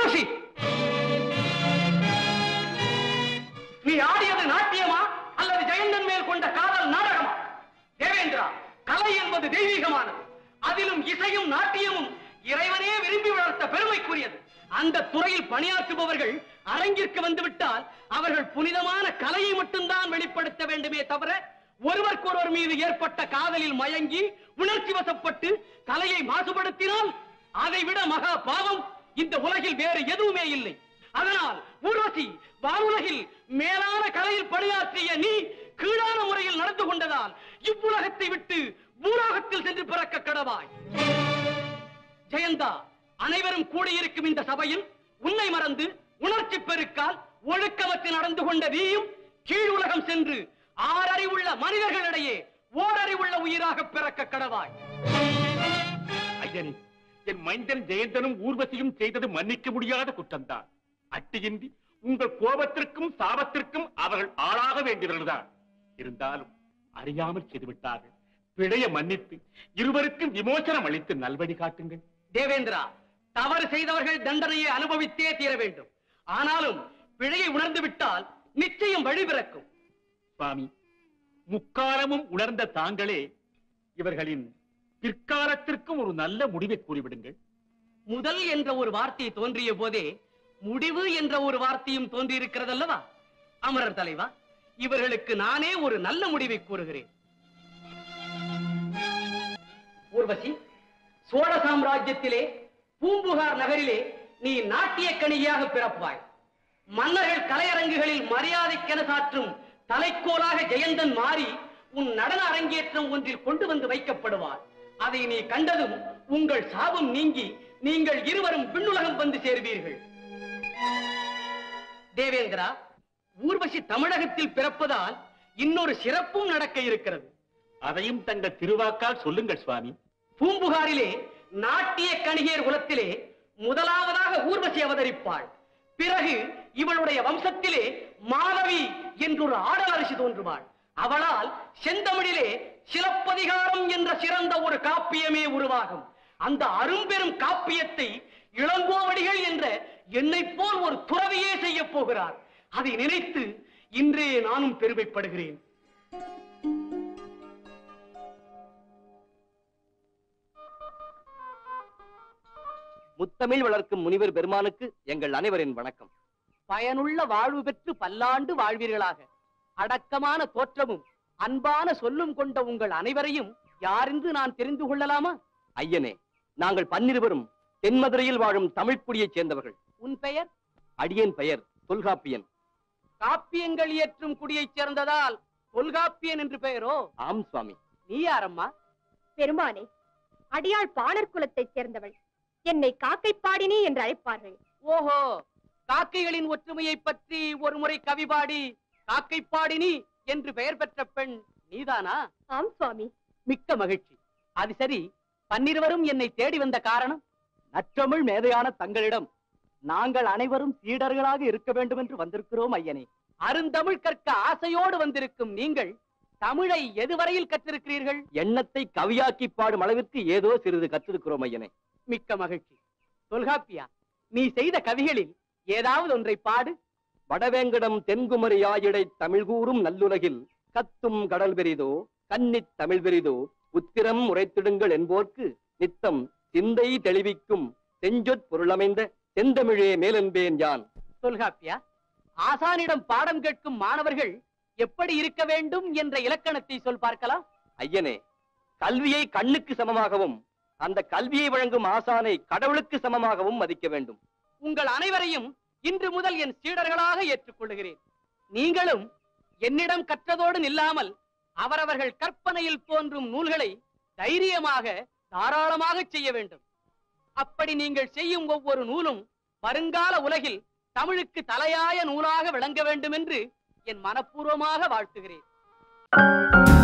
ஊர்வசி நீ ஆடியது நாட்டியமா அல்லது ஜெயந்தன் மேல் கொண்ட காதல் நாடகமா தேவேந்திரா கலை என்பது தெய்வீகமானது அதிலும் இசையும் நாட்டியமும் இறைவனே விரும்பி வளர்த்த பெருமைக்குரியது அந்த துறையில் பணியாற்றுபவர்கள் அரங்கிற்கு வந்துவிட்டால் அவர்கள் புனிதமான கலையை மட்டும்தான் வெளிப்படுத்த வேண்டுமே தவிர ஒருவருக்கொருவர் மீது ஏற்பட்ட காதலில் மயங்கி உணர்ச்சி வசப்பட்டு கலையை மாசுபடுத்தினால் அதைவிட மகா பாவம் இந்த உலகில் வேறு எதுவுமே இல்லை அதனால் ஊர்வசி வானுலகில் மேலான கலையில் பணியாற்றிய நீ கீழான முறையில் நடந்து கொண்டதால் இவ்வுலகத்தை விட்டு பூலோகத்தில் சென்று பிறக்க கடவாய் ஜெயந்தா அனைவரும் கூடியிருக்கும் இந்த சபையில் உன்னை மறந்து உணர்ச்சி பெருக்கால் ஒழுக்கமற்று நடந்து கொண்ட நீயும் கீழ் உலகம் சென்று ஆறறிவுள்ள மனிதர்களிடையே ஓரறிவுள்ள உயிராக பிறக்க கடவாய் ஐயனே என் மைந்தன் ஜெயந்தனும் ஊர்வசியும் செய்தது மன்னிக்க முடியாத குற்றம்தான் அட்டியின்றி உங்கள் கோபத்திற்கும் சாபத்திற்கும் அவர்கள் ஆளாக வேண்டியவர்கள்தான் இருந்தாலும் அறியாமல் செய்துவிட்டார்கள் பிழைய மன்னித்து இருவருக்கும் விமோசனம் அளித்து நல்வழி காட்டுங்கள் தேவேந்திரா தவறு செய்தவர்கள் தண்டனையை அனுபவித்தே தீர வேண்டும் ஆனாலும் பிழையை உணர்ந்து விட்டால் நிச்சயம் வழி பிறக்கும் சுவாமி முக்காலமும் உணர்ந்த தாங்களே இவர்களின் பிற்காலத்திற்கும் ஒரு நல்ல முடிவை கூறிவிடுங்கள் முதல் என்ற ஒரு வார்த்தை தோன்றிய போதே முடிவு என்ற ஒரு வார்த்தையும் தோன்றியிருக்கிறதல்லவா அமரர் தலைவா இவர்களுக்கு நானே ஒரு நல்ல முடிவை கூறுகிறேன் ஊர்வசி சோழ சாம்ராஜ்யத்திலே பூம்புகார் நகரிலே நீ நாட்டிய கணியாக பிறப்பாய் மன்னர்கள் கலையரங்குகளில் மரியாதைக்கென சாற்றும் தலைக்கோலாக ஜெயந்தன் மாறி உன் நடன அரங்கேற்றம் ஒன்றில் கொண்டு வந்து வைக்கப்படுவார் அதை நீ கண்டதும் உங்கள் சாபம் நீங்கி நீங்கள் இருவரும் விண்ணுலகம் வந்து சேர்வீர்கள் தேவேந்திரா ஊர்வசி தமிழகத்தில் பிறப்பதால் இன்னொரு சிறப்பும் நடக்க இருக்கிறது அதையும் தங்கள் திருவாக்கால் சொல்லுங்கள் சுவாமி பூம்புகாரிலே நாட்டிய கணிகேர் குலத்திலே முதலாவதாக ஊர்வசி அவதரிப்பாள் பிறகு இவளுடைய வம்சத்திலே மாதவி என்றொரு ஆடல் அரசி தோன்றுவாள் அவளால் செந்தமிழிலே சிலப்பதிகாரம் என்ற சிறந்த ஒரு காப்பியமே உருவாகும் அந்த அரும்பெரும் காப்பியத்தை இளங்கோவடிகள் என்ற என்னைப் போல் ஒரு துறவியே செய்ய போகிறார் அதை நினைத்து இன்றே நானும் பெருமைப்படுகிறேன் முத்தமிழ் வளர்க்கும் முனிவர் பெருமானுக்கு எங்கள் அனைவரின் வணக்கம் பயனுள்ள வாழ்வு பெற்று பல்லாண்டு வாழ்வீர்களாக அடக்கமான தோற்றமும் அன்பான சொல்லும் கொண்ட உங்கள் அனைவரையும் யாரென்று நான் தெரிந்து கொள்ளலாமா ஐயனே நாங்கள் பன்னிருவரும் தென்மதுரையில் வாழும் தமிழ்க்குடியைச் சேர்ந்தவர்கள் உன் பெயர் அடியேன் பெயர் தொல்காப்பியன் காப்பியங்கள் இயற்றும் குடியைச் சேர்ந்ததால் தொல்காப்பியன் என்று பெயரோ ஆம் சுவாமி நீ யாரம்மா பெருமானே அடியாள் பாணர் குலத்தைச் சேர்ந்தவள் என்னை காக்கை பாடினி என்று அழைப்பார்கள் ஓஹோ காக்கைகளின் ஒற்றுமையை பற்றி ஒரு முறை கவி பாடி காக்கை பாடினி என்று பெயர் பெற்ற பெண் நீதானா ஆம் சுவாமி மிக்க மகிழ்ச்சி அது சரி பன்னிருவரும் என்னை தேடி வந்த காரணம் நற்றமிழ் மேதையான தங்களிடம் நாங்கள் அனைவரும் சீடர்களாக இருக்க வேண்டும் என்று வந்திருக்கிறோம் ஐயனே அருந்தமிழ் கற்க ஆசையோடு வந்திருக்கும் நீங்கள் தமிழை எதுவரையில் கற்றிருக்கிறீர்கள் எண்ணத்தை கவியாக்கி பாடும் அளவிற்கு ஏதோ சிறிது கற்றிருக்கிறோம் ஐயனே மிக்க மகிழ்ச்சி தொல்காப்பியா நீ செய்த கவிகளில் ஏதாவது ஒன்றை பாடு வடவேங்கடம் தென்குமரி ஆயிடை தமிழ் கூறும் நல்லுலகில் கத்தும் கடல் பெரிதோ கன்னித் தமிழ் பெரிதோ உத்திரம் உரைத்திடுங்கள் என்போர்க்கு நித்தம் சிந்தை தெளிவிக்கும் செஞ்சொற் பொருளமைந்த செந்தமிழே மேலென்பேன் யான் தொல்காப்பியா ஆசானிடம் பாடம் கேட்கும் மாணவர்கள் எப்படி இருக்க வேண்டும் என்ற இலக்கணத்தை சொல் பார்க்கலாம் ஐயனே கல்வியை கண்ணுக்கு சமமாகவும் அந்த கல்வியை வழங்கும் ஆசானை கடவுளுக்கு சமமாகவும் மதிக்க வேண்டும் உங்கள் அனைவரையும் இன்று முதல் என் சீடர்களாக ஏற்றுக்கொள்கிறேன் நீங்களும் என்னிடம் கற்றதோடு நில்லாமல் அவரவர்கள் கற்பனையில் தோன்றும் நூல்களை தைரியமாக தாராளமாக செய்ய வேண்டும் அப்படி நீங்கள் செய்யும் ஒவ்வொரு நூலும் வருங்கால உலகில் தமிழுக்கு தலையாய நூலாக விளங்க வேண்டும் என்று என் மனப்பூர்வமாக வாழ்த்துகிறேன்